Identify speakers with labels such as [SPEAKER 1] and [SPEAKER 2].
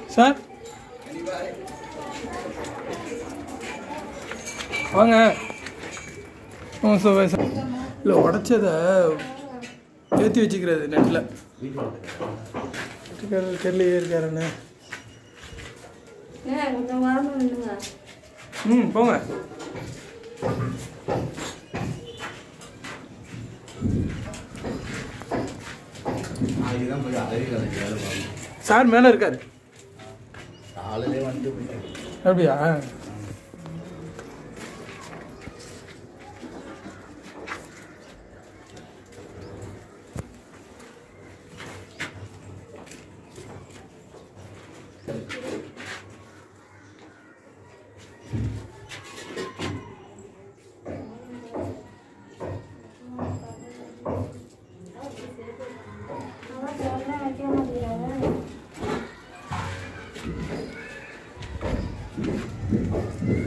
[SPEAKER 1] Sir வாங்க ஓ sir sir இல்லை உடச்சதை ஏற்றி வச்சுக்கிறது நெட்டில் தெரியலையே இருக்காருண்ணே
[SPEAKER 2] ஏன் கொஞ்சம் வரணும் நில்லுங்க
[SPEAKER 1] ம் போங்க
[SPEAKER 3] நாளைக்குதான் போய் அழகு கலைக்கு வேலை பார்க்கணும்.
[SPEAKER 1] சார் மேலே இருக்காரு
[SPEAKER 3] காலையிலே வந்துட்டு போயிட்டேன்.
[SPEAKER 1] அப்படியா
[SPEAKER 2] அதான் சொன்னா வைக்க மாட்டேங்கிறாங்க